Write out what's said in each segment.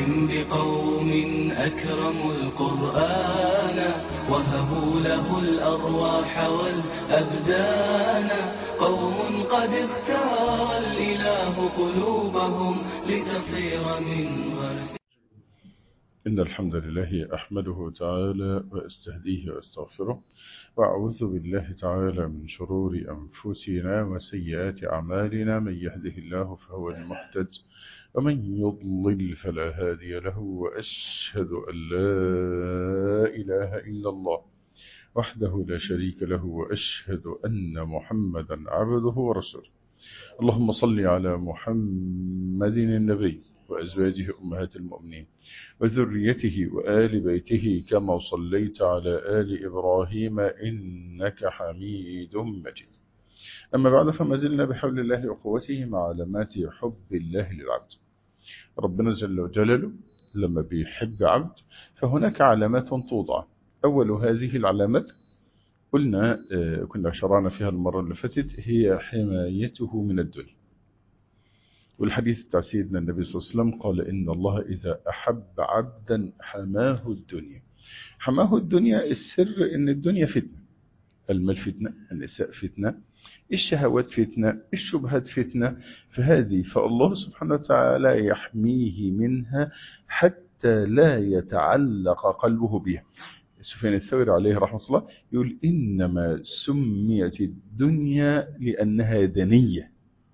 بقوم أكرموا القرآن وهبوا له الأرواح والأبدان قوم قد اختار الإله قلوبهم لتصير من غرس إن الحمد لله أحمده تعالى وأستهديه وأستغفره وأعوذ بالله تعالى من شرور أنفسنا وسيئات أعمالنا من يهده الله فهو المهتد ومن يضلل فلا هادي له وأشهد أن لا إله إلا الله وحده لا شريك له وأشهد أن محمدا عبده ورسوله اللهم صل على محمد النبي وأزواجه أمهات المؤمنين وذريته وآل بيته كما صليت على آل إبراهيم إنك حميد مجيد أما بعد فما زلنا بحول الله وقوته مع علامات حب الله للعبد ربنا جل جلاله لما بيحب عبد فهناك علامات توضع أول هذه العلامات قلنا كنا شرعنا فيها المرة اللي فاتت هي حمايته من الدنيا والحديث بتاع سيدنا النبي صلى الله عليه وسلم قال إن الله إذا أحب عبدا حماه الدنيا حماه الدنيا السر إن الدنيا فتنة المال فتنة النساء فتنة الشهوات فتنة الشبهات فتنة فهذه فالله سبحانه وتعالى يحميه منها حتى لا يتعلق قلبه بها سفيان الثوري عليه رحمة الله يقول إنما سميت الدنيا لأنها دنية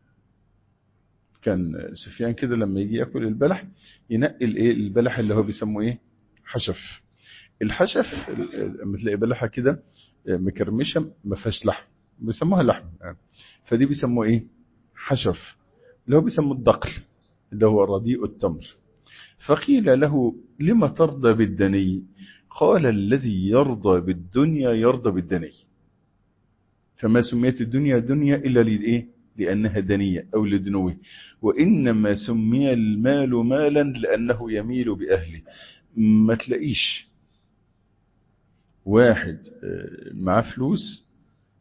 كان سفيان كده لما يجي ياكل البلح ينقي الايه البلح اللي هو بيسموه ايه حشف الحشف لما تلاقي بلحه كده مكرمشه ما فيهاش لحم بيسموها لحم يعني. فدي بيسموه ايه حشف اللي هو بيسموه الدقل اللي هو رديء التمر فقيل له لما ترضى بالدني قال الذي يرضى بالدنيا يرضى بالدني فما سميت الدنيا دنيا إلا لإيه لأنها دنية أو لدنوه وإنما سمي المال مالا لأنه يميل بأهله ما تلاقيش واحد معاه فلوس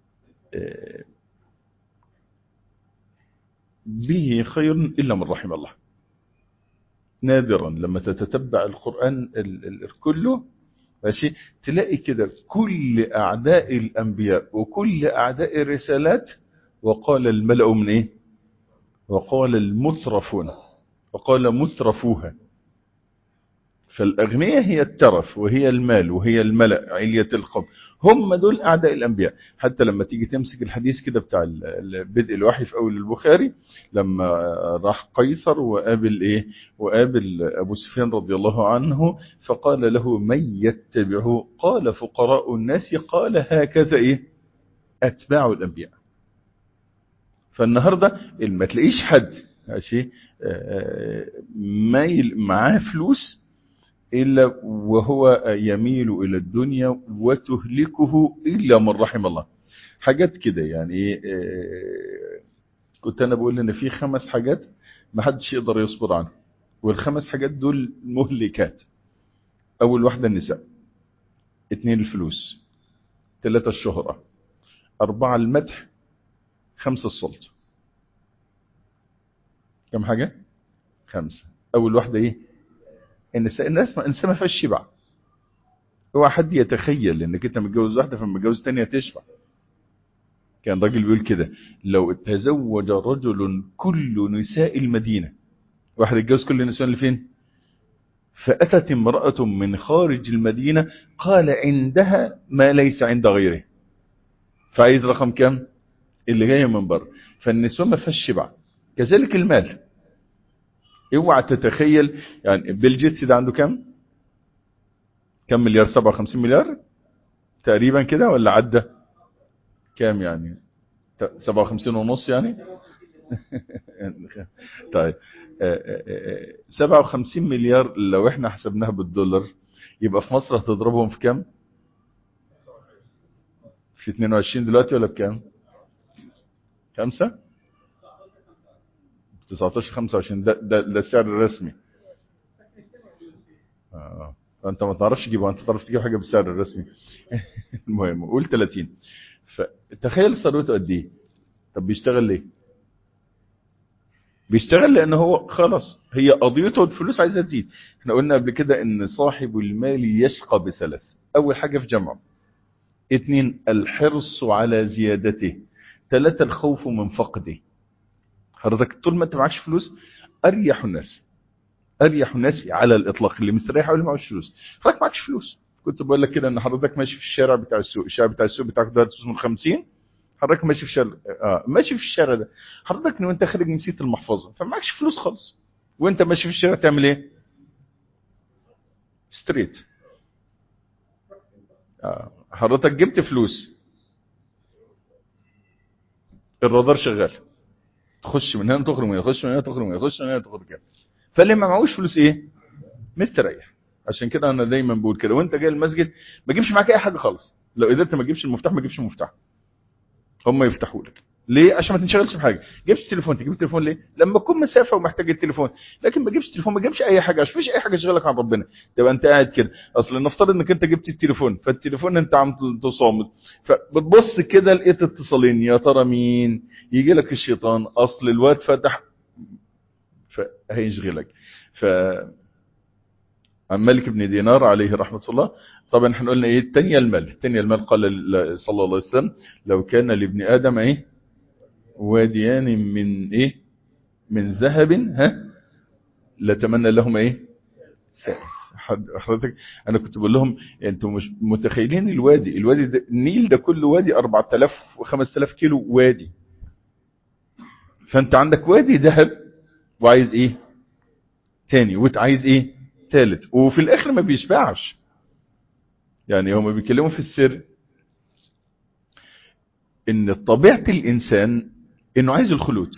به خير إلا من رحم الله نادرا لما تتتبع القرآن كله ماشي تلاقي كده كل أعداء الأنبياء وكل أعداء الرسالات وقال الملأ من إيه وقال المترفون وقال مترفوها فالأغنية هي الترف وهي المال وهي الملأ علية القوم هم دول أعداء الأنبياء حتى لما تيجي تمسك الحديث كده بتاع بدء الوحي في أول البخاري لما راح قيصر وقابل إيه وقابل أبو سفيان رضي الله عنه فقال له من يتبعه قال فقراء الناس قال هكذا إيه أتباع الأنبياء فالنهاردة ما تلاقيش حد ماشي مايل معاه فلوس إلا وهو يميل إلى الدنيا وتهلكه إلا من رحم الله حاجات كده يعني كنت أنا بقول إن في خمس حاجات ما حدش يقدر يصبر عنها والخمس حاجات دول مهلكات أول واحدة النساء اثنين الفلوس ثلاثة الشهرة أربعة المدح خمسة السلطة كم حاجة خمسة أول واحدة إيه النساء الناس النساء ما فيهاش شبع هو حد يتخيل انك انت متجوز واحده فمتجوز ثانيه تشبع كان راجل بيقول كده لو تزوج رجل كل نساء المدينه واحد اتجوز كل النساء اللي فين فاتت امراه من خارج المدينه قال عندها ما ليس عند غيره فعايز رقم كام اللي جايه من بره فالنسوان ما فيهاش شبع كذلك المال اوعى تتخيل يعني بيل جيتس ده عنده كام كم مليار 57 مليار تقريبا كده ولا عدى كام يعني 57 ونص يعني طيب 57 مليار لو احنا حسبناها بالدولار يبقى في مصر هتضربهم في كام في 22 دلوقتي ولا بكام خمسة 19 25 ده ده, ده السعر الرسمي اه فانت ما تعرفش تجيبه انت تعرف تجيب حاجه بالسعر الرسمي المهم قول 30 فتخيل ثروته قد ايه طب بيشتغل ليه بيشتغل لان هو خلاص هي قضيته الفلوس عايزه تزيد احنا قلنا قبل كده ان صاحب المال يشقى بثلاث اول حاجه في جمعه اثنين الحرص على زيادته ثلاثة الخوف من فقده حضرتك طول ما انت معكش فلوس اريح الناس اريح الناس على الاطلاق اللي مستريح واللي معهوش فلوس حضرتك معكش فلوس كنت بقول لك كده ان حضرتك ماشي في الشارع بتاع السوق الشارع بتاع السوق بتاعك ده اسمه 50 حضرتك ماشي في الشارع اه ماشي في الشارع ده حضرتك وانت خارج نسيت المحفظه فمعكش فلوس خالص وانت ماشي في الشارع تعمل ايه ستريت آه. حضرتك جبت فلوس الرادار شغال تخش من هنا تخرج من هنا تخش من هنا تخرج من هنا تخش من هنا تخرج كده فاللي ما معهوش فلوس ايه مستريح عشان كده انا دايما بقول كده وانت جاي المسجد ما تجيبش معاك اي حاجه خالص لو قدرت ما تجيبش المفتاح ما تجيبش المفتاح هم يفتحوا لك ليه عشان ما تنشغلش بحاجه جبت التليفون تجيب التليفون ليه لما تكون مسافه ومحتاج التليفون لكن ما تجيبش التليفون ما تجيبش اي حاجه عشان مفيش اي حاجه تشغلك عن ربنا تبقى انت قاعد كده اصل نفترض انك انت جبت التليفون فالتليفون انت عم تصامت فبتبص كده لقيت اتصالين يا ترى مين يجي لك الشيطان اصل الواد فتح فهيشغلك ف عن مالك بن دينار عليه رحمه الله طبعا احنا قلنا ايه الثانيه المال الثانيه المال قال صلى الله عليه وسلم لو كان لابن ادم ايه واديان من ايه من ذهب ها لتمنى لهم ايه حضرتك انا كنت بقول لهم انتوا مش متخيلين الوادي الوادي ده النيل ده كله وادي 4000 و5000 كيلو وادي فانت عندك وادي ذهب وعايز ايه تاني وانت عايز ايه ثالث وفي الاخر ما بيشبعش يعني هم بيتكلموا في السر ان طبيعه الانسان انه عايز الخلود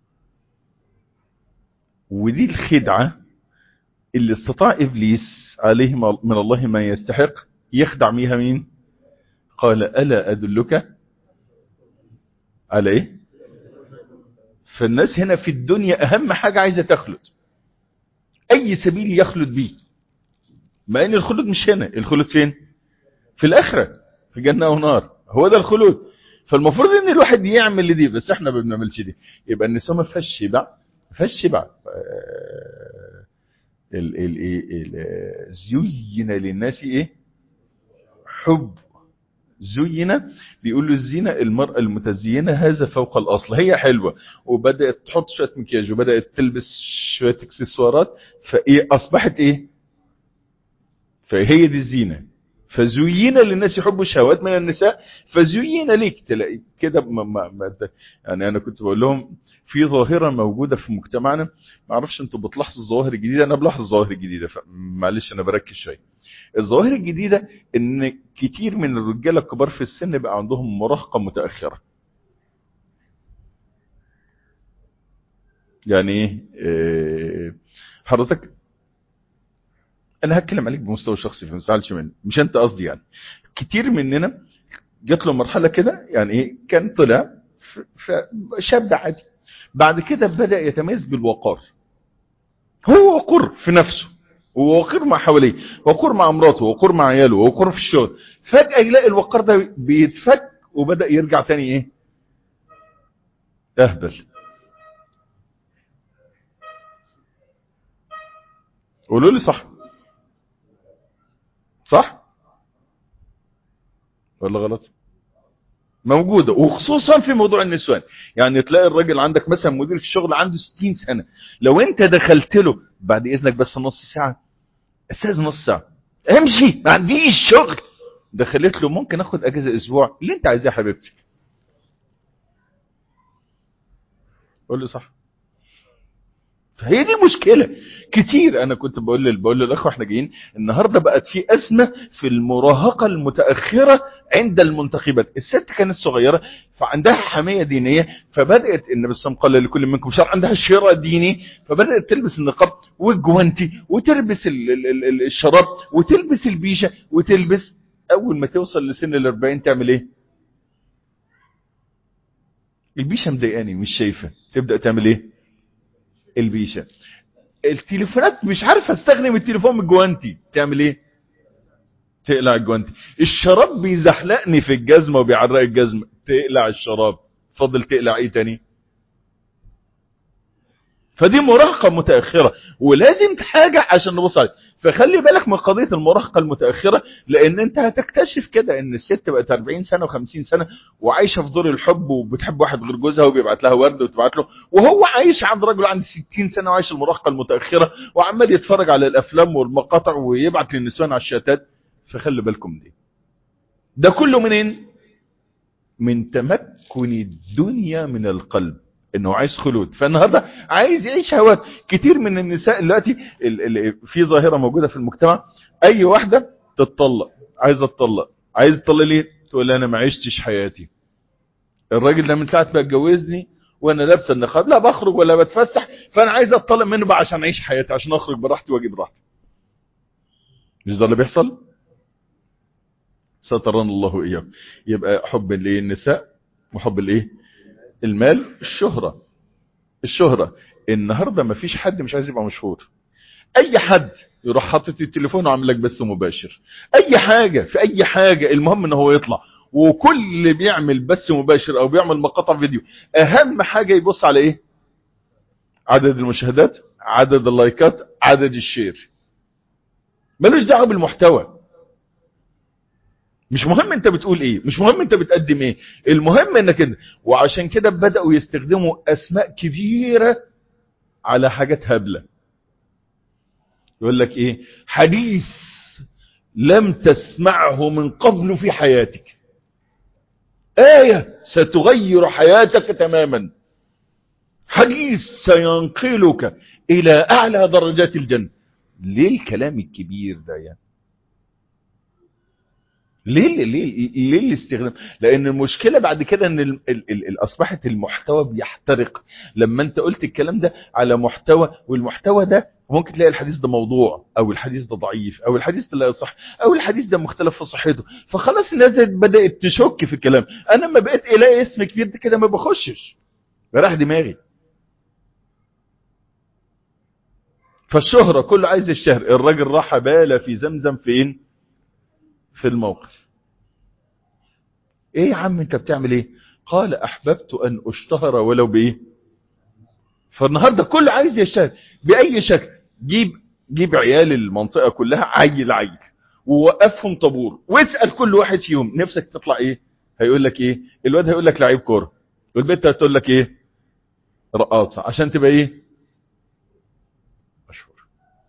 ودي الخدعه اللي استطاع ابليس عليه من الله ما يستحق يخدع بيها مين قال الا ادلك على ايه فالناس هنا في الدنيا اهم حاجه عايزه تخلد اي سبيل يخلد بيه ما ان الخلود مش هنا الخلود فين في الاخره في جنه ونار هو ده الخلود فالمفروض ان الواحد يعمل دي بس احنا ما بنعملش دي يبقى النساء ما فيهاش شبع ما فيهاش شبع ال ال ال زين للناس ايه حب زين بيقول له الزينة المرأة المتزينة هذا فوق الأصل هي حلوة وبدأت تحط شوية مكياج وبدأت تلبس شوية اكسسوارات فايه أصبحت ايه فهي دي الزينة فزين للناس يحبوا الشهوات من النساء فزين ليك تلاقي كده ما ما ما يعني انا كنت بقول لهم في ظاهره موجوده في مجتمعنا ما اعرفش انتوا بتلاحظوا الظواهر الجديده انا بلاحظ الظواهر الجديده معلش انا بركز شويه الظواهر الجديده ان كتير من الرجاله الكبار في السن بقى عندهم مراهقه متاخره يعني ايه حضرتك انا هتكلم عليك بمستوى شخصي فما تزعلش مني مش انت قصدي يعني كتير مننا جات له مرحله كده يعني ايه كان طلع شاب عادي بعد كده بدا يتميز بالوقار هو وقور في نفسه ووقور مع حواليه وقور مع مراته وقور مع عياله وقور في الشغل فجاه يلاقي الوقار ده بيتفك وبدا يرجع تاني ايه اهبل قولوا لي صح صح ولا غلط موجودة وخصوصا في موضوع النسوان يعني تلاقي الراجل عندك مثلا مدير في الشغل عنده 60 سنة لو انت دخلت له بعد اذنك بس نص ساعة استاذ نص ساعة امشي ما عنديش شغل دخلت له ممكن اخد اجازة اسبوع اللي انت عايزاه يا حبيبتي قول له صح فهي دي مشكلة كتير انا كنت بقول لل... بقول للاخوه احنا جايين النهارده بقت في ازمه في المراهقه المتاخره عند المنتخبات الست كانت صغيره فعندها حميه دينيه فبدات النبي صلى الله عليه وسلم قال لكل منكم شر عندها شراء ديني فبدات تلبس النقاب والجوانتي وتلبس ال... ال... ال... الشراب وتلبس البيشه وتلبس اول ما توصل لسن ال40 تعمل ايه البيشه مضايقاني مش شايفه تبدا تعمل ايه البيشه التليفونات مش عارف استخدم التليفون من الجوانتي تعمل ايه تقلع الجوانتي الشراب بيزحلقني في الجزمه وبيعرق الجزمه تقلع الشراب فضل تقلع ايه تاني فدي مراهقة متأخرة ولازم حاجة عشان نبص عليها فخلي بالك من قضية المراهقة المتأخرة لان انت هتكتشف كده ان الست بقت 40 سنة و50 سنة وعايشة في دور الحب وبتحب واحد غير جوزها وبيبعت لها ورد وتبعت له وهو عايش عند راجل عنده 60 سنة وعايش المراهقة المتأخرة وعمال يتفرج على الافلام والمقاطع ويبعت للنسوان على الشاتات فخلي بالكم دي ده كله منين من تمكن الدنيا من القلب انه عايز خلود فالنهارده عايز يعيش هوات كتير من النساء دلوقتي في ظاهره موجوده في المجتمع اي واحده تتطلق عايزه تطلق عايز تطلق ليه تقول انا ما عشتش حياتي الراجل ده من ساعه ما اتجوزني وانا لابسه النقاب لا بخرج ولا بتفسح فانا عايز اتطلق منه بقى عشان اعيش حياتي عشان اخرج براحتي واجي براحتي مش ده اللي بيحصل سترنا الله اياكم يبقى حب الايه النساء وحب الايه المال الشهرة الشهرة النهاردة ما فيش حد مش عايز يبقى مشهور اي حد يروح حاطط التليفون وعامل لك بث مباشر اي حاجة في اي حاجة المهم ان هو يطلع وكل اللي بيعمل بث مباشر او بيعمل مقاطع فيديو اهم حاجة يبص على ايه عدد المشاهدات عدد اللايكات عدد الشير ملوش دعوه بالمحتوى مش مهم انت بتقول ايه مش مهم انت بتقدم ايه المهم انك انت وعشان كده بدأوا يستخدموا اسماء كبيرة على حاجات هبلة يقول لك ايه حديث لم تسمعه من قبل في حياتك آية ستغير حياتك تماما حديث سينقلك إلى أعلى درجات الجنة ليه الكلام الكبير ده يعني ليه ليه ليه الاستخدام لان المشكله بعد كده ان ال ال ال اصبحت المحتوى بيحترق لما انت قلت الكلام ده على محتوى والمحتوى ده ممكن تلاقي الحديث ده موضوع او الحديث ده ضعيف او الحديث ده لا يصح او الحديث ده مختلف في صحته فخلاص الناس بدات تشك في الكلام انا لما بقيت الاقي اسم كبير كده ما بخشش راح دماغي فالشهرة كله عايز الشهر الراجل راح بالة في زمزم فين في الموقف ايه يا عم انت بتعمل ايه قال احببت ان اشتهر ولو بايه فالنهارده كل عايز يشتهر باي شكل جيب جيب عيال المنطقه كلها عيل عيل ووقفهم طابور واسال كل واحد فيهم نفسك تطلع ايه هيقول لك ايه الواد هيقول لك لعيب كوره والبنت هتقول لك ايه رقاصه عشان تبقى ايه مشهور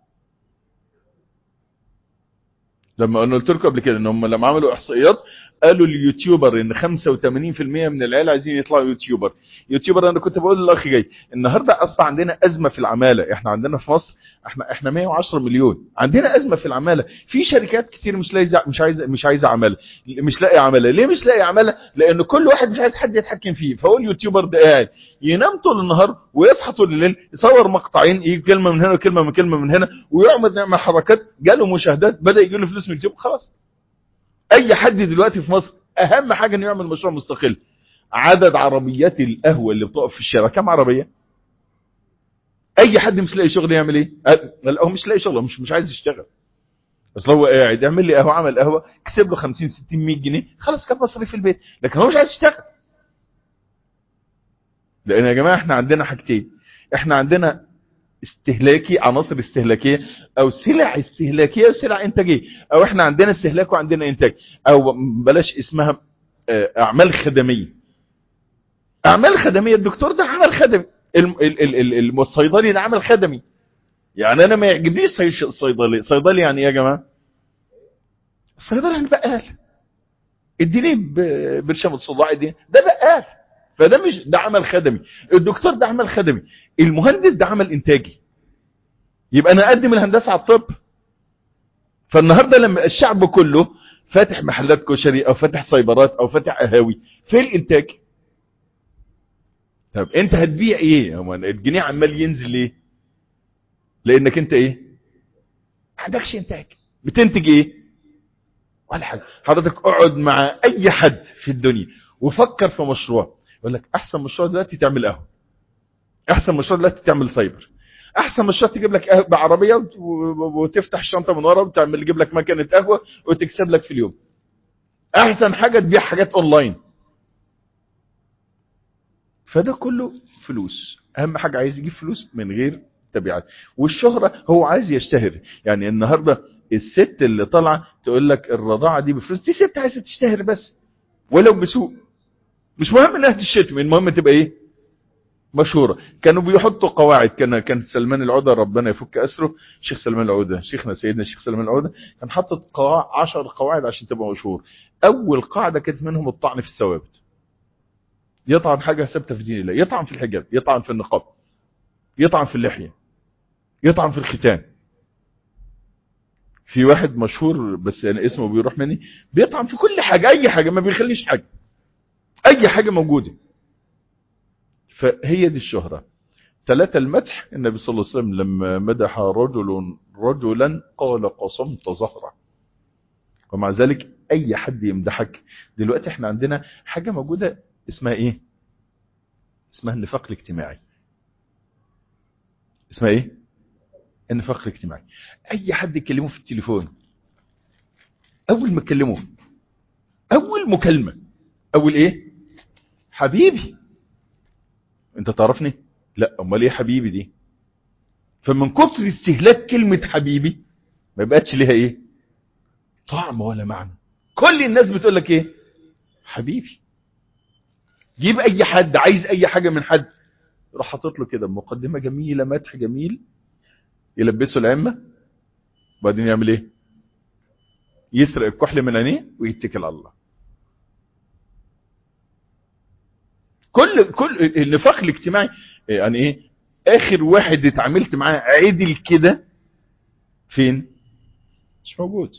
لما انا قلت لكم قبل كده ان هم لما عملوا احصائيات قالوا اليوتيوبر ان 85% من العيال عايزين يطلعوا يوتيوبر يوتيوبر انا كنت بقول للاخ جاي النهارده اصلا عندنا ازمه في العماله احنا عندنا في مصر احنا احنا 110 مليون عندنا ازمه في العماله في شركات كتير مش لاقي مش عايزه مش عايزه عماله مش لاقي عماله ليه مش لاقي عماله لان كل واحد مش عايز حد يتحكم فيه فهو اليوتيوبر ده قاعد ينام طول النهار ويصحى طول الليل يصور مقطعين يجي كلمه من هنا وكلمه من كلمه من هنا ويعمل يعمل حركات جاله مشاهدات بدا يجي له فلوس من اليوتيوب خلاص اي حد دلوقتي في مصر اهم حاجة انه يعمل مشروع مستقل عدد عربيات القهوة اللي بتقف في الشارع كم عربية اي حد مش لاقي شغل يعمل ايه لا هو مش لاقي شغل مش مش عايز يشتغل بس هو قاعد يعمل لي قهوه عمل قهوه كسب له 50 60 100 جنيه خلاص كان مصري في البيت لكن هو مش عايز يشتغل لان يا جماعه احنا عندنا حاجتين احنا عندنا استهلاكي عناصر استهلاكية او سلع استهلاكية وسلع انتاجية او احنا عندنا استهلاك وعندنا انتاج او بلاش اسمها اعمال خدمية اعمال خدمية الدكتور ده عمل خدمي الصيدلي ده عمل خدمي يعني انا ما يعجبنيش الصيدلي صيدلي يعني ايه يا جماعة الصيدلي يعني بقال اديني برشام الصداع اديني ده بقال فده مش ده عمل خدمي الدكتور ده عمل خدمي المهندس ده عمل انتاجي يبقى انا اقدم الهندسه على الطب فالنهارده لما الشعب كله فاتح محلات كشري او فاتح سايبرات او فاتح قهاوي فين الانتاج طب انت هتبيع ايه هو الجنيه عمال ينزل ليه لانك انت ايه ما عندكش انتاج بتنتج ايه ولا حاجه حضرتك اقعد مع اي حد في الدنيا وفكر في مشروع يقول لك احسن مشروع دلوقتي تعمل قهوه احسن مشروع دلوقتي تعمل سايبر احسن مشروع تجيب لك بعربيه وتفتح الشنطه من ورا وتعمل تجيب لك مكنه قهوه وتكسب لك في اليوم احسن حاجه تبيع حاجات اونلاين فده كله فلوس اهم حاجة عايز يجيب فلوس من غير تبعات والشهرة هو عايز يشتهر يعني النهاردة الست اللي طالعة تقول لك الرضاعة دي بفلوس دي ست عايزة تشتهر بس ولو بسوء مش مهم انها تشتم المهم تبقى ايه مشهورة كانوا بيحطوا قواعد كان كان سلمان العودة ربنا يفك أسره شيخ سلمان العودة شيخنا سيدنا شيخ سلمان العودة كان حاطط قواعد عشر قواعد عشان تبقى مشهور أول قاعدة كانت منهم الطعن في الثوابت يطعن حاجة ثابتة في دين الله يطعن في الحجاب يطعن في النقاب يطعن في اللحية يطعن في الختان في واحد مشهور بس يعني اسمه بيروح مني بيطعن في كل حاجة أي حاجة ما بيخليش حاجة أي حاجة موجودة فهي دي الشهرة ثلاثة المدح النبي صلى الله عليه وسلم لما مدح رجل رجلا قال قصمت ظهره ومع ذلك اي حد يمدحك دلوقتي احنا عندنا حاجة موجودة اسمها ايه اسمها النفاق الاجتماعي اسمها ايه النفاق الاجتماعي اي حد يكلمه في التليفون اول ما تكلمه اول مكالمة اول ايه حبيبي انت تعرفني لا امال ايه حبيبي دي فمن كتر استهلاك كلمة حبيبي ما بقتش ليها ايه طعم ولا معنى كل الناس بتقول لك ايه حبيبي جيب اي حد عايز اي حاجة من حد راح حاطط له كده مقدمة جميلة مدح جميل يلبسه العمة وبعدين يعمل ايه يسرق الكحل من عينيه ويتكل على الله كل كل النفاق الاجتماعي يعني ايه اخر واحد اتعاملت معاه عدل كده فين مش موجود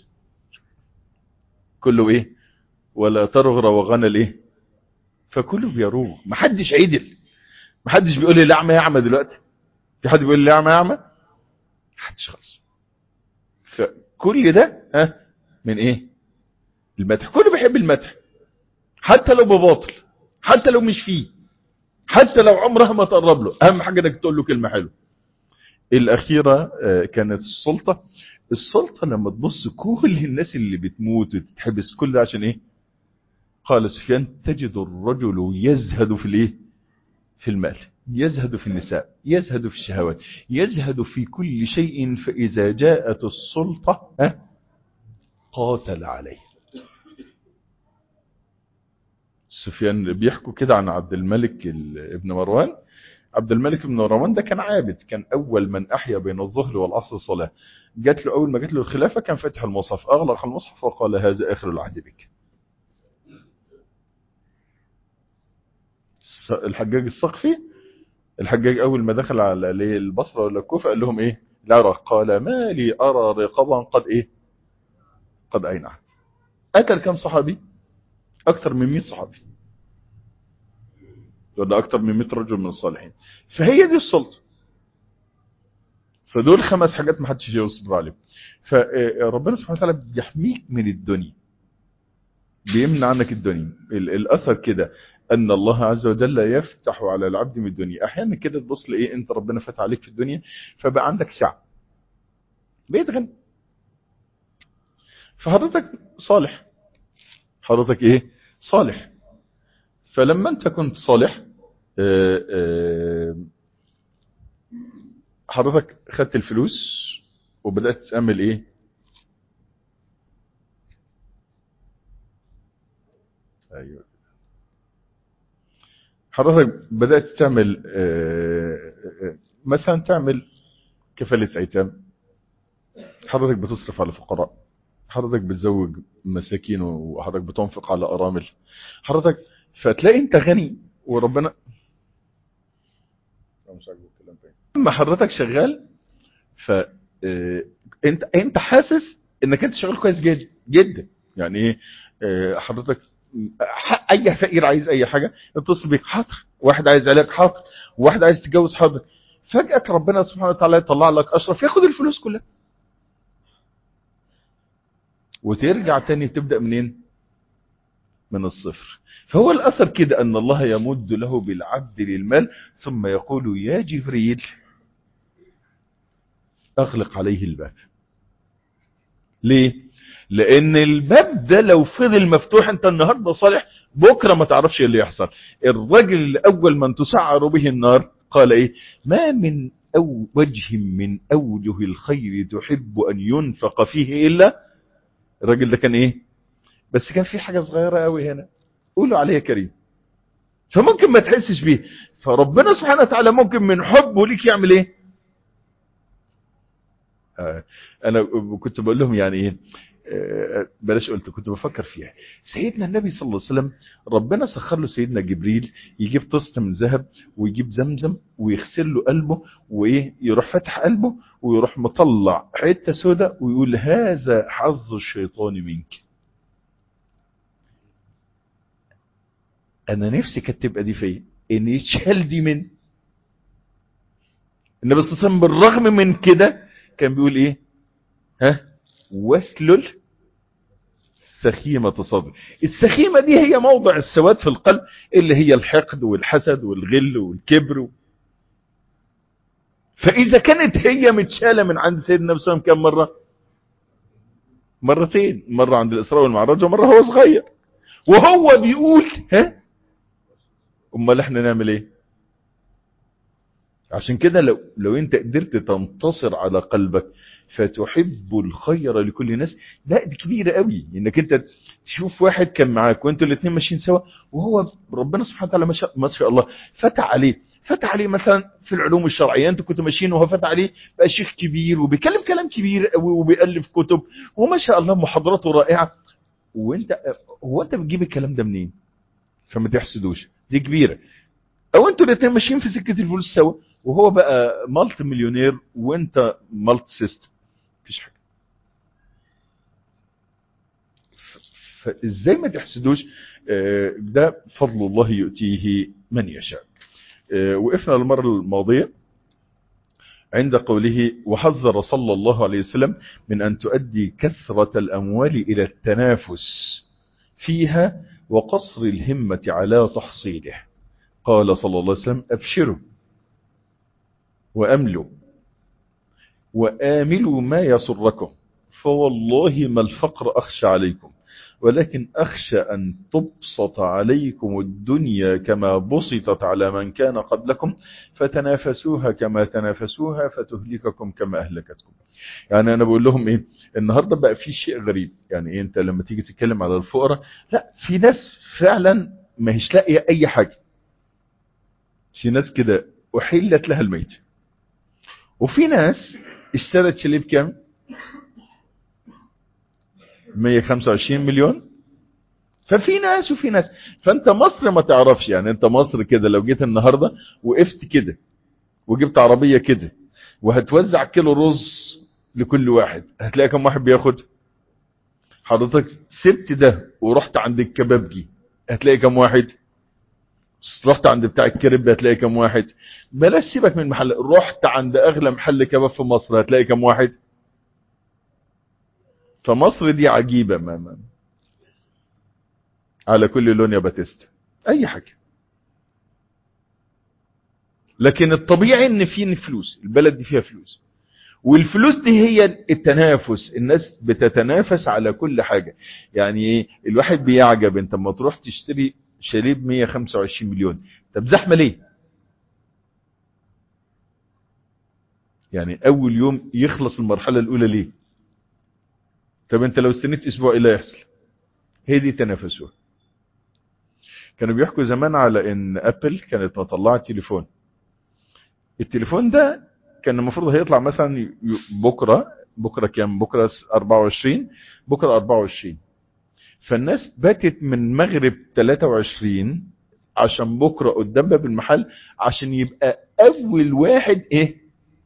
كله ايه ولا ترغر وغنى الايه فكله بيروغ محدش عدل محدش بيقول لي لا اعمى يا اعمى دلوقتي في حد بيقول لي لا اعمى يا اعمى محدش خالص فكل ده ها من ايه المدح كله بيحب المدح حتى لو بباطل حتى لو مش فيه حتى لو عمرها ما تقرب له اهم حاجة انك تقول له كلمة حلوة الاخيرة كانت السلطة السلطة لما تبص كل الناس اللي بتموت وتتحبس كل ده عشان ايه قال سفيان تجد الرجل يزهد في الايه في المال يزهد في النساء يزهد في الشهوات يزهد في كل شيء فإذا جاءت السلطة قاتل عليه سفيان بيحكوا كده عن عبد الملك ابن مروان عبد الملك بن مروان ده كان عابد كان أول من أحيا بين الظهر والعصر الصلاة جات له أول ما جات له الخلافة كان فتح المصحف أغلق المصحف وقال هذا آخر العهد بك الحجاج السقفي الحجاج أول ما دخل على البصرة ولا الكوفة قال لهم إيه العراق قال ما لي أرى رقبا قد إيه قد أينعت قتل كم صحابي أكثر من 100 صحابي ولا أكثر من 100 رجل من الصالحين فهي دي السلطة فدول خمس حاجات ما حدش يصبر عليهم فربنا سبحانه وتعالى بيحميك من الدنيا بيمنع عنك الدنيا الأثر كده أن الله عز وجل يفتح على العبد من الدنيا أحيانا كده تبص لإيه أنت ربنا فتح عليك في الدنيا فبقى عندك سعة بقيت غني فحضرتك صالح حضرتك إيه صالح فلما أنت كنت صالح آآ آآ حضرتك خدت الفلوس وبدأت تعمل إيه أيوه حضرتك بدأت تعمل مثلا تعمل كفالة ايتام حضرتك بتصرف على فقراء حضرتك بتزوج مساكين وحضرتك بتنفق على أرامل حضرتك فتلاقي انت غني وربنا اما حضرتك شغال ف انت انت حاسس انك انت شغال كويس جدا جدا يعني ايه حضرتك اي فقير عايز اي حاجة اتصل بيك حاضر واحد عايز علاج حاضر واحد عايز تتجوز حاضر فجأة ربنا سبحانه وتعالى يطلع لك اشرف ياخد الفلوس كلها وترجع تاني تبدأ منين من الصفر فهو الأثر كده أن الله يمد له بالعبد للمال ثم يقول يا جبريل أغلق عليه الباب ليه لان الباب ده لو فضل مفتوح انت النهاردة صالح بكرة ما تعرفش اللي يحصل الرجل اللي اول من تسعر به النار قال ايه ما من أو وجه من اوجه الخير تحب ان ينفق فيه الا الراجل ده كان ايه بس كان في حاجة صغيرة قوي هنا قولوا عليها كريم فممكن ما تحسش بيه فربنا سبحانه وتعالى ممكن من حبه ليك يعمل ايه آه انا كنت بقول لهم يعني ايه آه بلاش قلت كنت بفكر فيها سيدنا النبي صلى الله عليه وسلم ربنا سخر له سيدنا جبريل يجيب طست من ذهب ويجيب زمزم ويغسل له قلبه وايه يروح فتح قلبه ويروح مطلع حته سوداء ويقول هذا حظ الشيطان منك انا نفسي كانت تبقى دي فيا ان يتشال دي من النبي صلى الله عليه وسلم بالرغم من كده كان بيقول ايه ها واسلل سخيمة صدر السخيمة دي هي موضع السواد في القلب اللي هي الحقد والحسد والغل والكبر فإذا كانت هي متشالة من عند سيدنا النبي صلى الله عليه وسلم كم مرة مرتين مرة عند الإسراء والمعراج ومرة هو صغير وهو بيقول ها امال احنا نعمل ايه عشان كده لو لو انت قدرت تنتصر على قلبك فتحب الخير لكل الناس لا دي كبيره قوي انك انت تشوف واحد كان معاك وانتوا الاثنين ماشيين سوا وهو ربنا سبحانه وتعالى ما شاء, ما شاء الله فتح عليه فتح عليه مثلا في العلوم الشرعيه انتوا كنتوا ماشيين وهو فتح عليه بقى شيخ كبير وبيتكلم كلام كبير قوي وبيالف كتب وما شاء الله محاضراته رائعه وانت هو انت بتجيب الكلام ده منين فما تحسدوش دي كبيره او انتوا الاثنين ماشيين في سكه الفلوس سوا وهو بقى مالتي مليونير وانت مالتي سيستم مفيش حاجه فازاي ما تحسدوش ده فضل الله يؤتيه من يشاء وقفنا المره الماضيه عند قوله وحذر صلى الله عليه وسلم من أن تؤدي كثرة الأموال إلى التنافس فيها وقصر الهمة على تحصيله قال صلى الله عليه وسلم أبشروا وأملوا وآملوا ما يسركم فوالله ما الفقر أخشى عليكم ولكن أخشى أن تبسط عليكم الدنيا كما بسطت على من كان قبلكم فتنافسوها كما تنافسوها فتهلككم كما أهلكتكم يعني أنا بقول لهم إيه النهاردة بقى في شيء غريب يعني إيه أنت لما تيجي تتكلم على الفقراء لا في ناس فعلا ما هيش لاقية أي حاجة في ناس كده أحلت لها الميت وفي ناس اشترت شاليه بكام 125 مليون ففي ناس وفي ناس فانت مصر ما تعرفش يعني انت مصر كده لو جيت النهاردة وقفت كده وجبت عربية كده وهتوزع كيلو رز لكل واحد هتلاقي كم واحد بياخد حضرتك سبت ده ورحت عند الكبابجي هتلاقي كم واحد رحت عند بتاع الكريب هتلاقي كم واحد بلاش سيبك من محل رحت عند اغلى محل كباب في مصر هتلاقي كم واحد فمصر دي عجيبة ما ما على كل لون يا باتيستا اي حاجة لكن الطبيعي ان في فلوس البلد دي فيها فلوس والفلوس دي هي التنافس الناس بتتنافس على كل حاجة يعني ايه الواحد بيعجب انت لما تروح تشتري شاليه ب 125 مليون طب زحمة ليه يعني اول يوم يخلص المرحلة الاولى ليه طب انت لو استنيت اسبوع ايه اللي هيحصل هي دي تنافسوها كانوا بيحكوا زمان على ان ابل كانت مطلعه تليفون التليفون ده كان المفروض هيطلع مثلا بكره بكره كام بكره 24 بكره 24 فالناس باتت من مغرب 23 عشان بكره قدام باب المحل عشان يبقى اول واحد ايه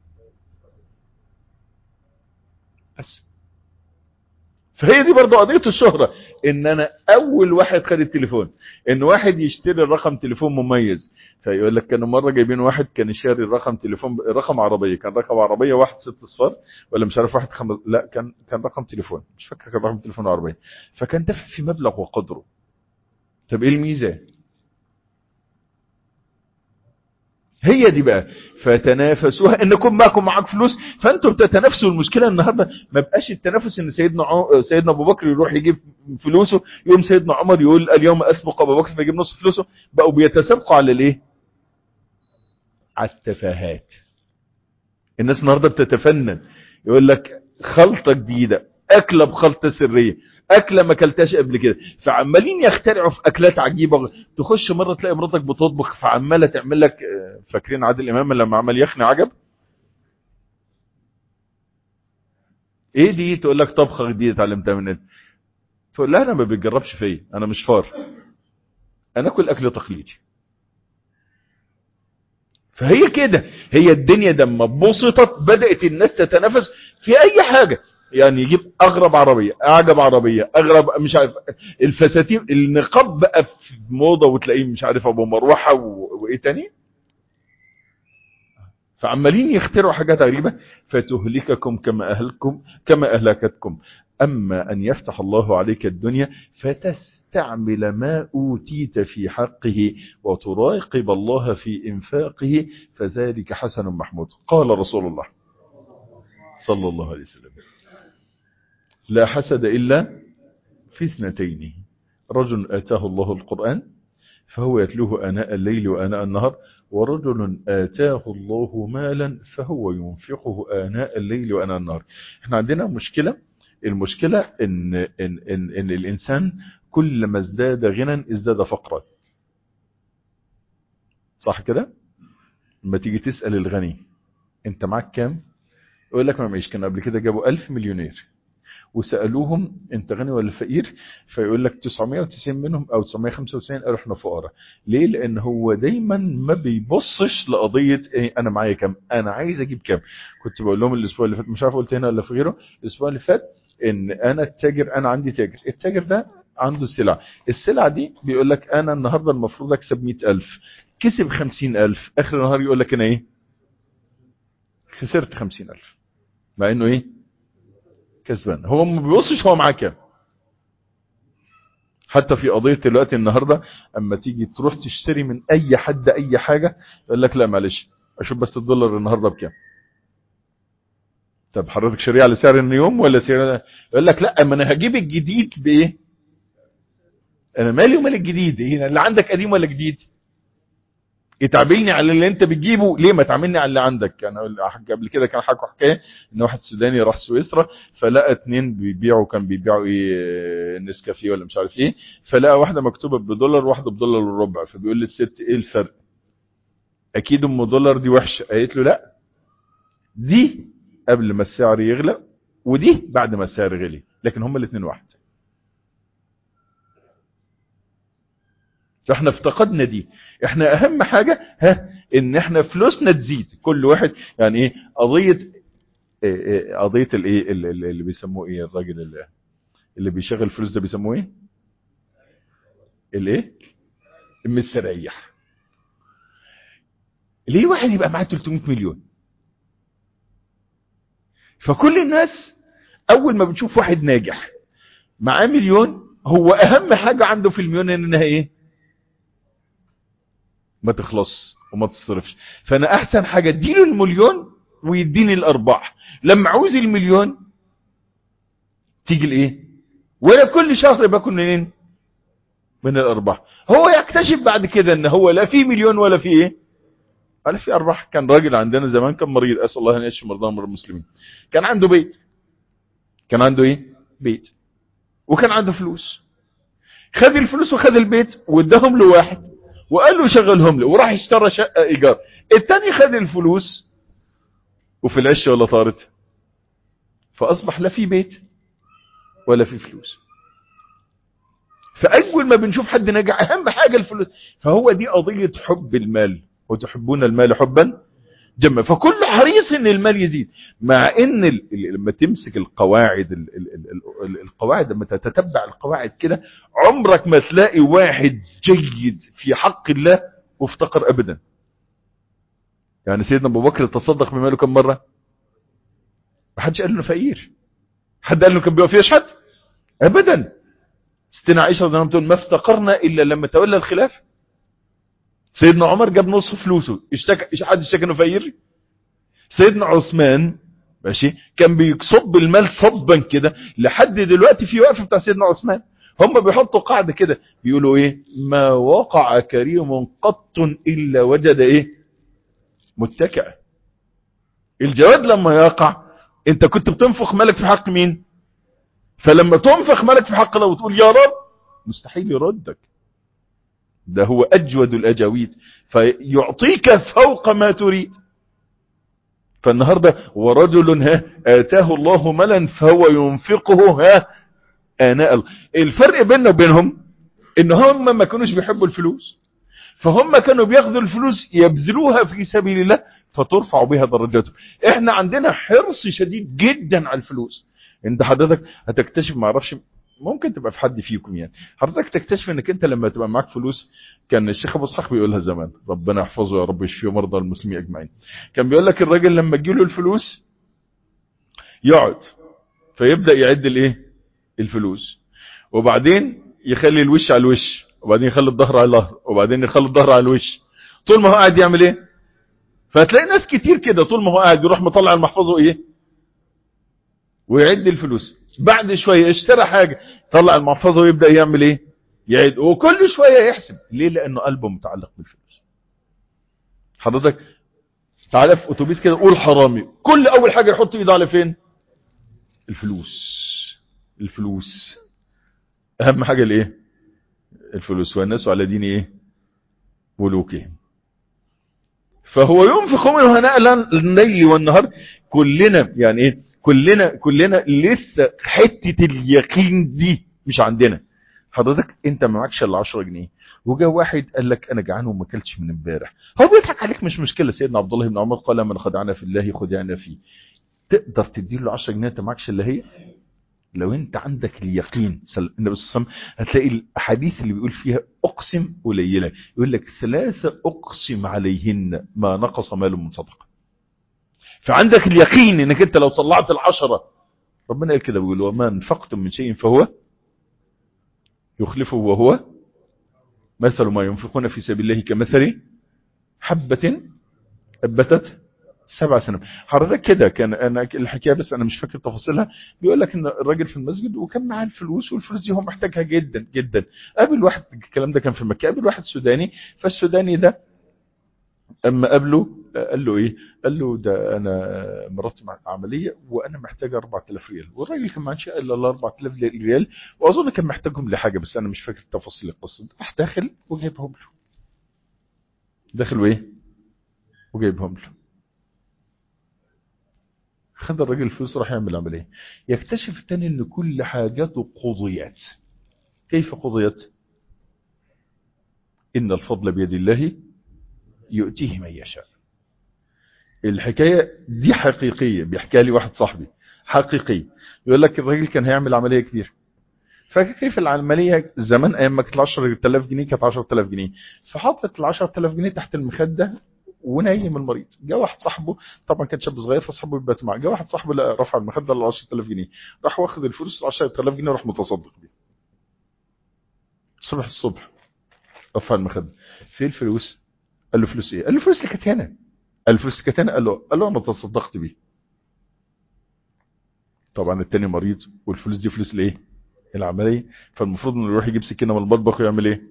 بس فهي دي برضو قضية الشهرة ان انا اول واحد خد التليفون ان واحد يشتري الرقم تليفون مميز فيقول لك كانوا مرة جايبين واحد كان شاري الرقم تليفون رقم عربية كان رقم عربية واحد ست صفار ولا مش عارف واحد خمس لا كان كان رقم تليفون مش فاكر كان رقم تليفون عربية فكان دافع في مبلغ وقدره طب ايه الميزة هي دي بقى فتنافسوها ان يكون معكم معاك فلوس فانتوا بتتنافسوا المشكله النهارده ما بقاش التنافس ان سيدنا عو... سيدنا ابو بكر يروح يجيب فلوسه يوم سيدنا عمر يقول اليوم اسبق ابو بكر فيجيب نص فلوسه بقوا بيتسابقوا على الايه على التفاهات الناس النهارده بتتفنن يقول لك خلطه جديده اكله بخلطه سريه اكله ما اكلتهاش قبل كده فعمالين يخترعوا في اكلات عجيبه تخش مره تلاقي مراتك بتطبخ فعماله تعمل لك فاكرين عادل امام لما عمل يخني عجب ايه دي تقول لك طبخه جديده اتعلمتها من تقول لها انا ما بتجربش فيا انا مش فار انا اكل اكل تقليدي فهي كده هي الدنيا لما بسطت بدات الناس تتنافس في اي حاجه يعني يجيب اغرب عربية اعجب عربية اغرب مش عارف الفساتين النقاب بقى في موضة وتلاقيه مش عارف ابو مروحة وايه تاني فعمالين يخترعوا حاجات غريبة فتهلككم كما اهلكم كما اهلكتكم اما ان يفتح الله عليك الدنيا فتستعمل ما اوتيت في حقه وتراقب الله في انفاقه فذلك حسن محمود قال رسول الله صلى الله عليه وسلم لا حسد إلا في اثنتين رجل آتاه الله القرآن فهو يتلوه آناء الليل وآناء النهار ورجل آتاه الله مالا فهو ينفقه آناء الليل وآناء النهار احنا عندنا مشكلة المشكلة إن, إن, إن, إن الإنسان كلما ازداد غنى ازداد فقرا صح كده لما تيجي تسأل الغني انت معاك كام يقول لك ما معيش كان قبل كده جابوا ألف مليونير وسألوهم انت غني ولا فقير فيقول لك 990 منهم او 995 قالوا احنا فقراء ليه لان هو دايما ما بيبصش لقضية ايه انا معايا كام انا عايز اجيب كام كنت بقول لهم الاسبوع اللي فات مش عارف قلت هنا ولا في غيره الاسبوع اللي فات ان انا التاجر انا عندي تاجر التاجر ده عنده سلع السلع دي بيقول لك انا النهاردة المفروض اكسب 100000 كسب 50000 اخر النهار يقول لك انا ايه خسرت 50000 مع انه ايه كسبان هو ما بيبصش هو معاه كام حتى في قضية دلوقتي النهاردة اما تيجي تروح تشتري من اي حد اي حاجة يقول لك لا معلش اشوف بس الدولار النهاردة بكام طب حضرتك شاريه على سعر اليوم ولا سعر يقول لك لا اما انا هجيب الجديد بايه انا مالي ومال الجديد إيه اللي عندك قديم ولا جديد يتعاملني على اللي انت بتجيبه ليه ما تعاملني على اللي عندك انا قبل كده كان حكوا حكايه ان واحد سوداني راح سويسرا فلقى اتنين بيبيعوا كان بيبيعوا ايه نسكافيه ولا مش عارف ايه فلقى واحده مكتوبه بدولار واحده بدولار وربع فبيقول للست ايه الفرق اكيد ام دولار دي وحشه قالت له لا دي قبل ما السعر يغلى ودي بعد ما السعر غلي لكن هما الاثنين واحد فاحنا افتقدنا دي احنا اهم حاجة ها ان احنا فلوسنا تزيد كل واحد يعني ايه قضية إيه إيه قضية الايه اللي, اللي بيسموه ايه الراجل اللي, اللي بيشغل فلوس ده بيسموه ايه الايه المستريح ليه واحد يبقى معاه 300 مليون فكل الناس اول ما بتشوف واحد ناجح معاه مليون هو اهم حاجة عنده في المليون انها ايه ما تخلص وما تصرفش فانا احسن حاجة اديله المليون ويديني الارباح لما عاوز المليون تيجي الايه وانا كل شهر باكل منين من الارباح هو يكتشف بعد كده ان هو لا في مليون ولا في ايه ولا في ارباح كان راجل عندنا زمان كان مريض اسال الله ان يشفي مرضى من المسلمين كان عنده بيت كان عنده ايه بيت وكان عنده فلوس خد الفلوس وخد البيت واداهم لواحد وقال له شغلهم له وراح اشترى شقة ايجار التاني خد الفلوس وفي العش ولا طارت فاصبح لا في بيت ولا في فلوس فاول ما بنشوف حد نجح اهم حاجة الفلوس فهو دي قضية حب المال وتحبون المال حبا جمع فكل حريص ان المال يزيد مع ان ال... لما تمسك القواعد ال... ال... القواعد لما تتتبع القواعد كده عمرك ما تلاقي واحد جيد في حق الله وافتقر ابدا يعني سيدنا ابو بكر تصدق بماله كم مرة ما حدش قال له فقير حد قال له كان بيقف يشحت ابدا ستنا عائشة رضي الله عنها ما افتقرنا الا لما تولى الخلاف سيدنا عمر جاب نصف فلوسه اشتكى حد اشتكى انه فقير سيدنا عثمان ماشي كان بيصب المال صبا كده لحد دلوقتي في وقفه بتاع سيدنا عثمان هم بيحطوا قاعده كده بيقولوا ايه ما وقع كريم قط الا وجد ايه متكئ الجواد لما يقع انت كنت بتنفخ مالك في حق مين فلما تنفخ مالك في حق الله وتقول يا رب مستحيل يردك ده هو اجود الاجاويد فيعطيك فوق ما تريد فالنهاردة ورجل ها آتاه الله ملا فهو ينفقه ها آناء الفرق بيننا وبينهم ان هم ما كانوش بيحبوا الفلوس فهم كانوا بياخذوا الفلوس يبذلوها في سبيل الله فترفع بها درجاتهم احنا عندنا حرص شديد جدا على الفلوس انت حضرتك هتكتشف ما اعرفش ممكن تبقى في حد فيكم يعني حضرتك تكتشف انك انت لما تبقى معاك فلوس كان الشيخ ابو اسحاق بيقولها زمان ربنا يحفظه يا رب يشفيه مرضى المسلمين اجمعين كان بيقول لك الراجل لما تجيله الفلوس يقعد فيبدا يعد الايه الفلوس وبعدين يخلي الوش على الوش وبعدين يخلي الظهر على الظهر وبعدين يخلي الظهر على الوش طول ما هو قاعد يعمل ايه فهتلاقي ناس كتير كده طول ما هو قاعد يروح مطلع المحفظه ايه ويعد الفلوس بعد شوية اشترى حاجة طلع المحفظة ويبدأ يعمل ايه يعد وكل شوية يحسب ليه لانه قلبه متعلق بالفلوس حضرتك تعالى في اتوبيس كده قول حرامي كل اول حاجة يحط ايده على فين الفلوس الفلوس اهم حاجة الايه الفلوس والناس على دين ايه ملوكهم فهو ينفق منه هناء الليل والنهار كلنا يعني ايه كلنا كلنا لسه حتة اليقين دي مش عندنا حضرتك انت ما معكش الا 10 جنيه وجا واحد قال لك انا جعان وما اكلتش من امبارح هو بيضحك عليك مش مشكله سيدنا عبد الله بن عمر قال من خدعنا في الله خدعنا فيه تقدر تدي له 10 جنيه انت معكش الا هي لو انت عندك اليقين النبي صلى الله عليه وسلم هتلاقي الاحاديث اللي بيقول فيها اقسم قليله يقول لك ثلاثه اقسم عليهن ما نقص مال من صدقه فعندك اليقين انك انت لو طلعت العشرة ربنا قال كده بيقول وما انفقتم من شيء فهو يخلفه وهو مثل ما ينفقون في سبيل الله كمثل حبة أبتت سبع سنين حضرتك كده كان انا الحكايه بس انا مش فاكر تفاصيلها بيقول لك ان الراجل في المسجد وكان معاه الفلوس والفلوس دي هو محتاجها جدا جدا قابل واحد الكلام ده كان في مكه قابل واحد سوداني فالسوداني ده اما قابله قال له ايه قال له ده انا مراتي مع عمليه وانا محتاج 4000 ريال والراجل كان ما عندش الا ال 4000 ريال واظن كان محتاجهم لحاجه بس انا مش فاكر تفاصيل القصه راح داخل وجايبهم له داخل وايه وجايبهم له خد الراجل الفلوس راح يعمل عمليه يكتشف الثاني ان كل حاجاته قضيت كيف قضيت ان الفضل بيد الله يؤتيه من يشاء الحكاية دي حقيقية بيحكيها لي واحد صاحبي حقيقية يقول لك الراجل كان هيعمل عملية كبيرة فكيف العملية زمان ايام ما كانت 10000 جنيه كانت 10000 جنيه فحطت ال 10000 جنيه تحت المخدة ونايم المريض جاء واحد صاحبه طبعا كان شاب صغير فصاحبه يبات معاه جاء واحد صاحبه لا رفع المخدة ل 10000 جنيه راح واخد الفلوس 10000 جنيه وراح متصدق بيها صبح الصبح رفع المخدة فين الفلوس قال له فلوس ايه قال له فلوس اللي كانت هنا قال له فلوس اللي كانت هنا قال له قال له انا تصدقت بيه طبعا التاني مريض والفلوس دي فلوس الايه العمليه فالمفروض انه يروح يجيب سكينه من المطبخ ويعمل ايه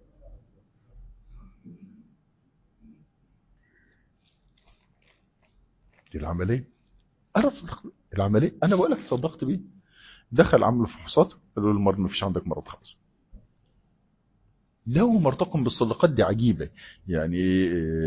دي العمليه انا صدقت العمليه انا بقول لك صدقت بيه دخل عمل فحوصات قال له المرض ما فيش عندك مرض خالص لو مرتقم بالصدقات دي عجيبة يعني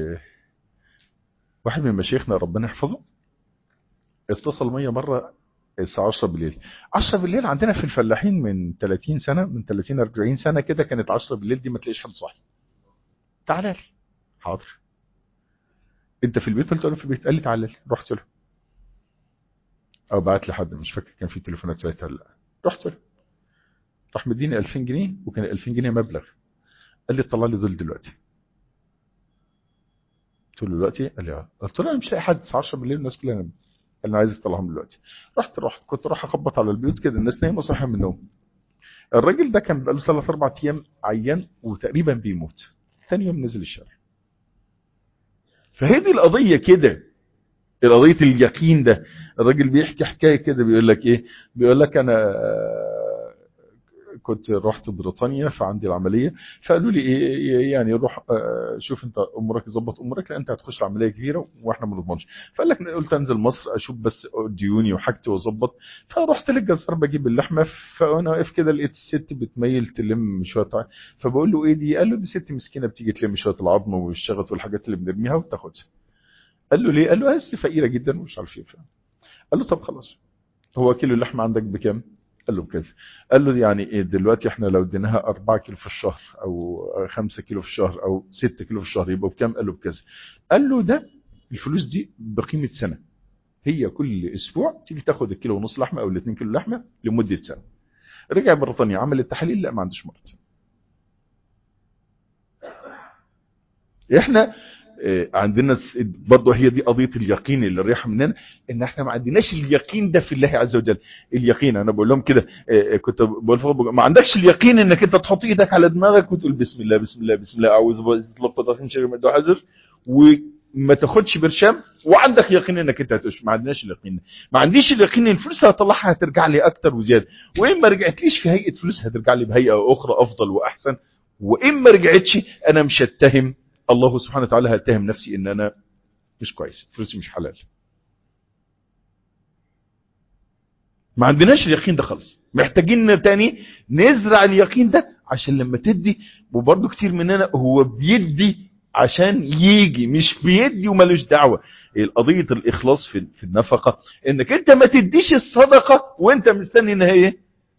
واحد من مشايخنا ربنا يحفظه اتصل مية مرة الساعة 10 بالليل 10 بالليل عندنا في الفلاحين من 30 سنة من 30 40 سنة كده كانت 10 بالليل دي ما تلاقيش حد صاحي تعالى لي حاضر انت في البيت قلت له في البيت قال لي تعالى لي رحت له او بعت لي حد مش فاكر كان في تليفونات ساعتها لا رحت له راح مديني 2000 جنيه وكان 2000 جنيه مبلغ قال لي طلع لي دول دلوقتي قلت له دلوقتي قال لي اه قلت له انا مش لاقي حد الساعه 10 بالليل الناس كلها نامت قال لي عايز اطلعهم دلوقتي رحت رحت كنت رايح اخبط على البيوت كده الناس نايمه صاحيه من النوم الراجل ده كان بقاله ثلاث اربع ايام عيان وتقريبا بيموت ثاني يوم نزل الشارع فهي دي القضية كده القضية اليقين ده الراجل بيحكي حكاية كده بيقول لك ايه بيقول لك انا كنت رحت بريطانيا فعندي العملية فقالوا لي ايه يعني روح شوف انت امورك ظبط امورك لان انت هتخش العملية كبيرة واحنا ما نضمنش فقال لك قلت انزل مصر اشوف بس ديوني وحاجتي واظبط فرحت للجزار بجيب اللحمة فانا واقف كده لقيت الست بتميل تلم شوية فبقول له ايه دي قال له دي ست مسكينة بتيجي تلم شوية العظم والشغط والحاجات اللي بنرميها وتاخدها قال له ليه قال له هسه فقيرة جدا ومش عارف ايه قال له طب خلاص هو كيلو اللحمة عندك بكام قال له بكذا قال له يعني ايه دلوقتي احنا لو اديناها 4 كيلو في الشهر او 5 كيلو في الشهر او 6 كيلو في الشهر يبقى بكام قال له بكذا قال له ده الفلوس دي بقيمة سنة هي كل اسبوع تيجي تاخد الكيلو ونص لحمة او الاثنين كيلو لحمة لمدة سنة رجع بريطانيا عمل التحاليل لا ما عندوش مرض احنا عندنا برضه هي دي قضية اليقين اللي رايحه مننا ان احنا ما عندناش اليقين ده في الله عز وجل اليقين انا بقول لهم كده كنت بقول ما عندكش اليقين انك انت تحط ايدك على دماغك وتقول بسم الله بسم الله بسم الله اعوذ بالله من شر ما حذر وما تاخدش برشام وعندك يقين انك انت هتعيش ما عندناش اليقين ما عنديش اليقين ان الفلوس هطلعها هترجع لي اكتر وزياده وان ما رجعتليش في هيئه فلوس هترجع لي بهيئه اخرى افضل واحسن وان ما رجعتش انا مش هتهم الله سبحانه وتعالى هتهم نفسي ان انا مش كويس فلوسي مش حلال ما عندناش اليقين ده خالص محتاجين تاني نزرع اليقين ده عشان لما تدي وبرضه كتير مننا هو بيدي عشان يجي مش بيدي ومالوش دعوة قضية الإخلاص في في النفقة إنك أنت ما تديش الصدقة وأنت مستني إن هي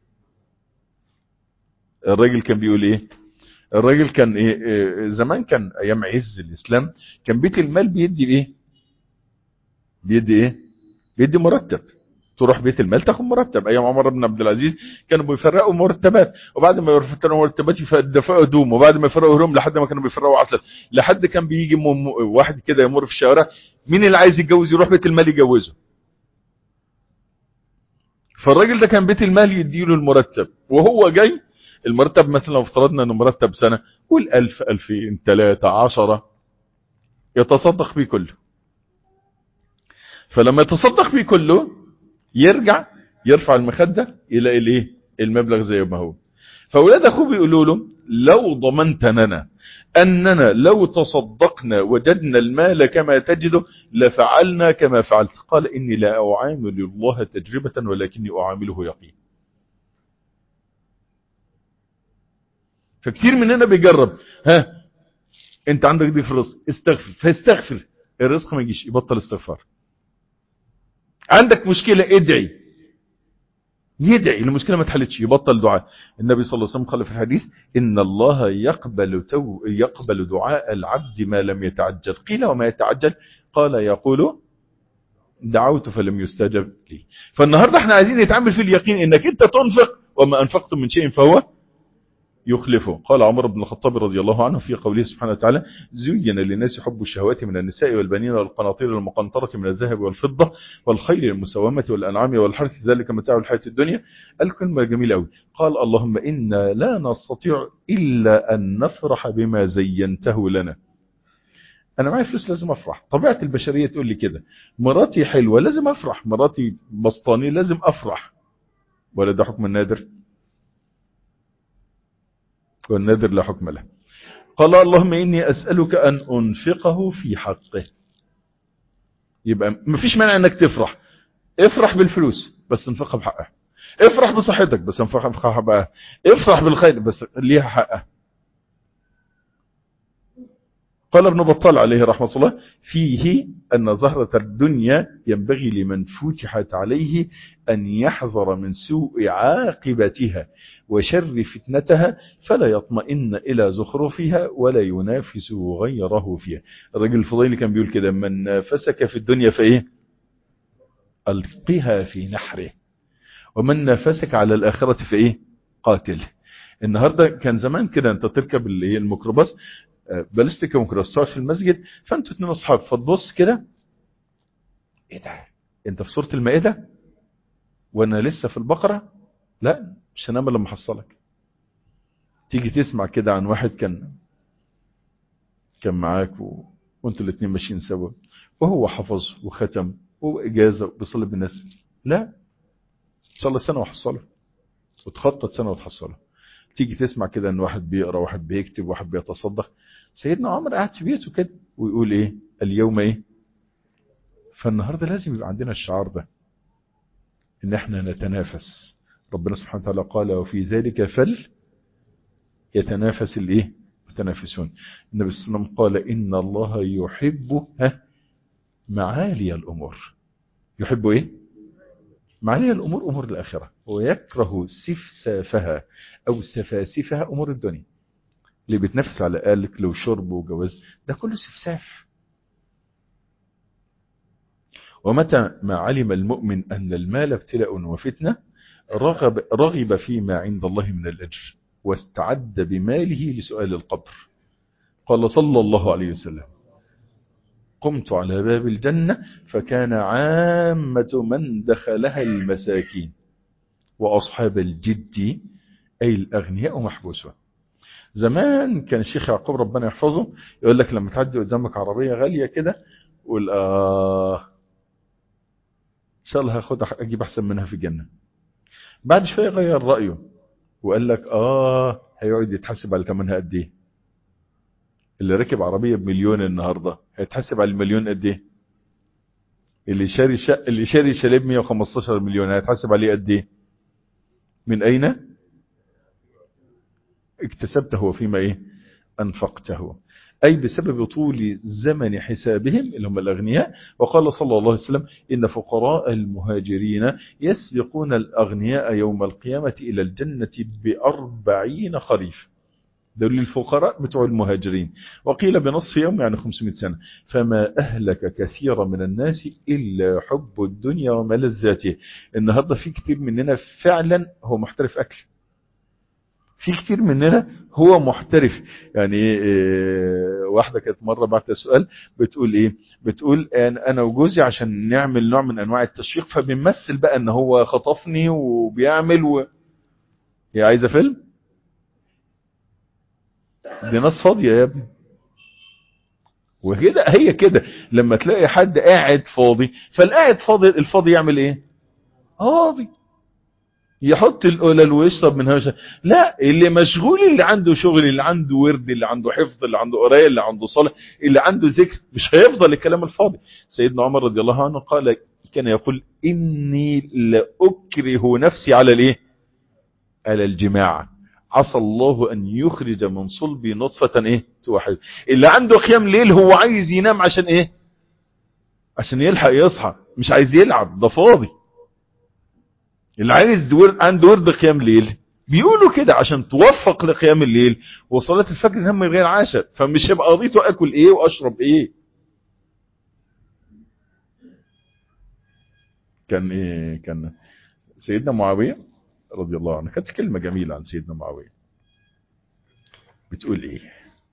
الراجل كان بيقول إيه الراجل كان إيه زمان كان أيام عز الإسلام كان بيت المال بيدي إيه بيدي إيه بيدي مرتب تروح بيت المال تاخد مرتب ايام عمر بن عبد العزيز كانوا بيفرقوا مرتبات وبعد ما يفرقوا مرتبات يدفعوا هدوم وبعد ما يفرقوا هدوم لحد ما كانوا بيفرقوا عسل لحد كان بيجي واحد كده يمر في الشوارع مين اللي عايز يتجوز يروح بيت المال يجوزه فالراجل ده كان بيت المال يديله المرتب وهو جاي المرتب مثلا لو افترضنا انه مرتب سنه قول 1000 2000 3 10 يتصدق بيه كله فلما يتصدق بيه كله يرجع يرفع المخدة يلاقي الايه المبلغ زي ما هو فاولاد اخوه بيقولوا له لو ضمنت لنا اننا لو تصدقنا وجدنا المال كما تجده لفعلنا كما فعلت قال اني لا اعامل الله تجربة ولكني اعامله يقين فكثير مننا بيجرب ها انت عندك دي في الرزق استغفر فاستغفر الرزق ما يجيش يبطل استغفار عندك مشكلة ادعي يدعي المشكلة ما تحلتش يبطل دعاء النبي صلى الله عليه وسلم قال في الحديث إن الله يقبل, تو يقبل دعاء العبد ما لم يتعجل قيل وما يتعجل قال يقول دعوت فلم يستجب لي فالنهاردة احنا عايزين نتعامل في اليقين انك انت تنفق وما انفقتم من شيء فهو يخلفه قال عمر بن الخطاب رضي الله عنه في قوله سبحانه وتعالى زين للناس حب الشهوات من النساء والبنين والقناطير المقنطرة من الذهب والفضة والخيل المسومة والأنعام والحرث ذلك متاع الحياة الدنيا الكلمة جميلة أوي قال اللهم إنا لا نستطيع إلا أن نفرح بما زينته لنا أنا معي فلوس لازم أفرح طبيعة البشرية تقول لي كده مراتي حلوة لازم أفرح مراتي بسطاني لازم أفرح ولا ده حكم النادر والنذر لا حكم له قال اللهم إني أسألك أن أنفقه في حقه يبقى مفيش مانع أنك تفرح افرح بالفلوس بس انفقها بحقها افرح بصحتك بس انفقها بحقها افرح بالخير بس ليها حقها قال ابن بطال عليه رحمة الله فيه أن زهرة الدنيا ينبغي لمن فتحت عليه أن يحذر من سوء عاقبتها وشر فتنتها فلا يطمئن إلى زخرفها ولا ينافس غيره فيها الرجل الفضيل كان بيقول كده من نافسك في الدنيا فإيه ألقها في نحره ومن نافسك على الآخرة فإيه قاتله النهاردة كان زمان كده انت تركب الميكروباص بالستيك ميكروباص تقعد في المسجد فانتوا اتنين اصحاب فتبص كده ايه ده انت في سورة المائدة وانا لسه في البقرة لا مش هنام لما احصلك تيجي تسمع كده عن واحد كان كان معاك و... وانتوا الاثنين ماشيين سوا وهو حفظ وختم وإجازة وبيصلي بالناس لا صلى سنة وحصلها وتخطط سنة وتحصلها تيجي تسمع كده ان واحد بيقرا واحد بيكتب واحد بيتصدق سيدنا عمر قاعد في بيته كده ويقول ايه اليوم ايه فالنهارده لازم يبقى عندنا الشعار ده ان احنا نتنافس ربنا سبحانه وتعالى قال وفي ذلك فل يتنافس الايه متنافسون النبي صلى الله عليه وسلم قال ان الله يحب ها معالي الامور يحب ايه معالي الامور امور الاخره ويكره سفسافها او سفاسفها امور الدنيا اللي بيتنافس على قالك لو شرب وجواز ده كله سفساف ومتى ما علم المؤمن أن المال ابتلاء وفتنة رغب, رغب فيما عند الله من الأجر واستعد بماله لسؤال القبر قال صلى الله عليه وسلم قمت على باب الجنة فكان عامة من دخلها المساكين وأصحاب الجد أي الأغنياء محبوسون زمان كان الشيخ يعقوب ربنا يحفظه يقول لك لما تعدي قدامك عربية غالية كده قول آه إن شاء الله هاخد أجيب أحسن منها في الجنة بعد شوية غير رأيه وقال لك آه هيقعد يتحسب على ثمنها قد إيه اللي ركب عربية بمليون النهاردة هيتحسب على المليون قد إيه اللي شاري شق اللي شاري شاليه 115 مليون هيتحسب عليه قد إيه من أين اكتسبته فيما إيه أنفقته أي بسبب طول زمن حسابهم اللي هم الأغنياء وقال صلى الله عليه وسلم إن فقراء المهاجرين يسبقون الأغنياء يوم القيامة إلى الجنة بأربعين خريف دول الفقراء بتوع المهاجرين وقيل بنصف يوم يعني 500 سنة فما أهلك كثيرا من الناس إلا حب الدنيا وملذاته النهاردة في كتير مننا فعلا هو محترف أكل في كتير مننا هو محترف يعني إيه واحدة كانت مرة بعت سؤال بتقول ايه بتقول انا وجوزي عشان نعمل نوع من انواع التشويق فبنمثل بقى ان هو خطفني وبيعمل و... هي عايزة فيلم دي ناس فاضية يا ابني وكده هي كده لما تلاقي حد قاعد فاضي فالقاعد فاضي الفاضي يعمل ايه فاضي يحط القلل ويشرب من هوشه لا اللي مشغول اللي عنده شغل اللي عنده ورد اللي عنده حفظ اللي عنده قرايه اللي عنده صلاه اللي عنده ذكر مش هيفضل الكلام الفاضي سيدنا عمر رضي الله عنه قال كان يقول اني لاكره نفسي على الايه على الجماع عسى الله ان يخرج من صلبي نطفه ايه توحد اللي عنده قيام ليل هو عايز ينام عشان ايه عشان يلحق يصحى مش عايز يلعب ده فاضي اللي عايز ورد عنده ورد قيام ليل بيقولوا كده عشان توفق لقيام الليل وصلاة الفجر هم غير عاشر فمش هيبقى قضيته اكل ايه واشرب ايه كان ايه كان سيدنا معاوية رضي الله عنه كانت كلمة جميلة عن سيدنا معاوية بتقول ايه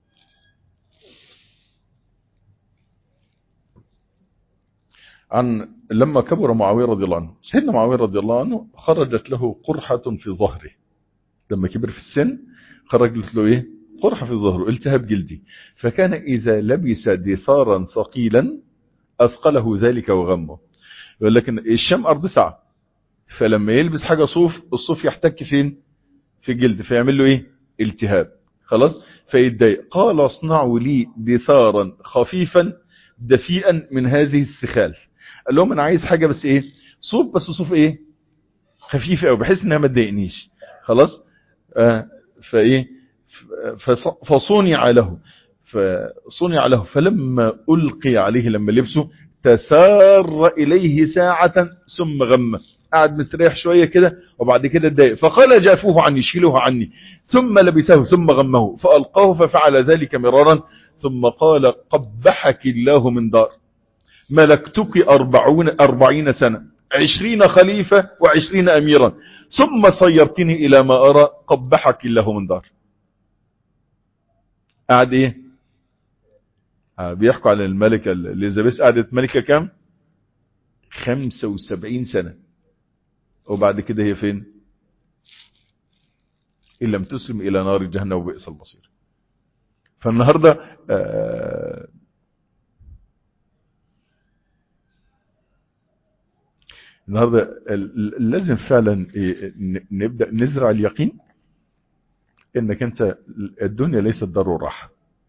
عن لما كبر معاوية رضي الله عنه سيدنا معاوية رضي الله عنه خرجت له قرحة في ظهره لما كبر في السن خرجت له ايه قرحة في ظهره التهاب جلدي فكان إذا لبس دثارا ثقيلا أثقله ذلك وغمه يقول لك الشام أرض سعة فلما يلبس حاجة صوف الصوف يحتك فين في الجلد فيعمل له ايه التهاب خلاص فيتضايق قال اصنعوا لي دثارا خفيفا دفيئا من هذه السخال قال لهم انا عايز حاجة بس ايه صوف بس صوف ايه خفيف قوي بحيث انها ما تضايقنيش خلاص آه فايه فصنع له فصنع له فلما ألقي عليه لما لبسه تسار إليه ساعة ثم غمه قعد مستريح شوية كده وبعد كده اتضايق فقال جافوه عني شيلوه عني ثم لبسه ثم غمه فألقاه ففعل ذلك مرارا ثم قال قبحك الله من دار ملكتك أربعون أربعين سنة عشرين خليفة وعشرين أميرا ثم صيرتني إلى ما أرى قبحك الله من دار قعد إيه بيحكوا على الملكة الإليزابيث قعدت ملكة كام 75 سنة وبعد كده هي فين إن لم تسلم إلى نار جهنم وبئس المصير فالنهاردة النهاردة لازم فعلا نبدأ نزرع اليقين انك انت الدنيا ليست دار الراحة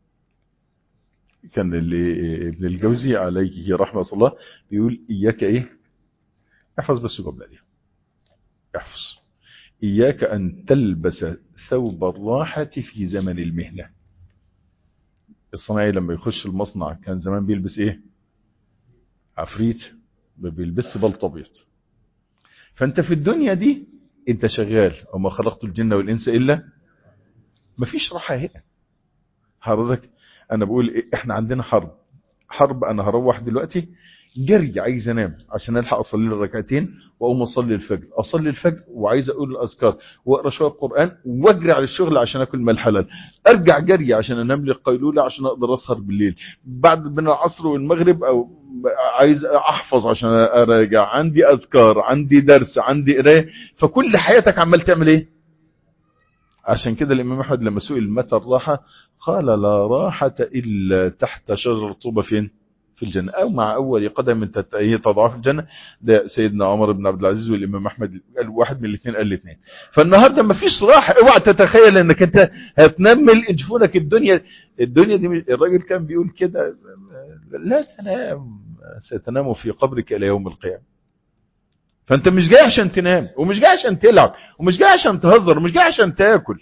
كان اللي ابن الجوزي عليه رحمة الله بيقول اياك ايه احفظ بس الجملة دي احفظ اياك ان تلبس ثوب الراحة في زمن المهنة الصناعي لما يخش المصنع كان زمان بيلبس ايه عفريت ما بيلبسش بلط ابيض فانت في الدنيا دي انت شغال وما خلقت الجن والانس الا مفيش راحه هنا حضرتك انا بقول إيه؟ احنا عندنا حرب حرب انا هروح دلوقتي جري عايز انام عشان الحق اصلي لي الركعتين واقوم اصلي الفجر اصلي الفجر وعايز اقول الاذكار واقرا شويه قران واجري على الشغل عشان اكل مال حلال ارجع جري عشان انام لي القيلوله عشان اقدر اسهر بالليل بعد من العصر والمغرب او عايز احفظ عشان اراجع عندي اذكار عندي درس عندي قرايه فكل حياتك عمال تعمل ايه عشان كده الامام احمد لما سئل متى الراحه قال لا راحه الا تحت شجر طوبه فين في الجنة أو مع أول قدم من تضعف الجنة ده سيدنا عمر بن عبد العزيز والإمام أحمد قال واحد من الاثنين قال الاثنين فالنهاردة ما فيش راحة اوعى تتخيل انك انت هتنمل جفونك الدنيا الدنيا دي الراجل كان بيقول كده لا تنام ستنام في قبرك إلى يوم القيامة فانت مش جاي عشان تنام ومش جاي عشان تلعب ومش جاي عشان تهزر ومش جاي عشان تاكل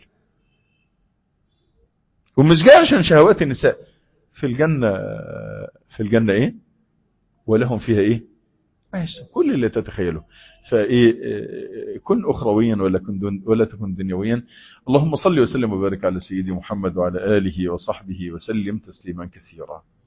ومش جاي عشان شهوات النساء في الجنة في الجنة ايه ولهم فيها ايه ماشي كل اللي تتخيله فايه كن اخرويا ولا كن دون ولا تكن دنيويا اللهم صل وسلم وبارك على سيدي محمد وعلى اله وصحبه وسلم تسليما كثيرا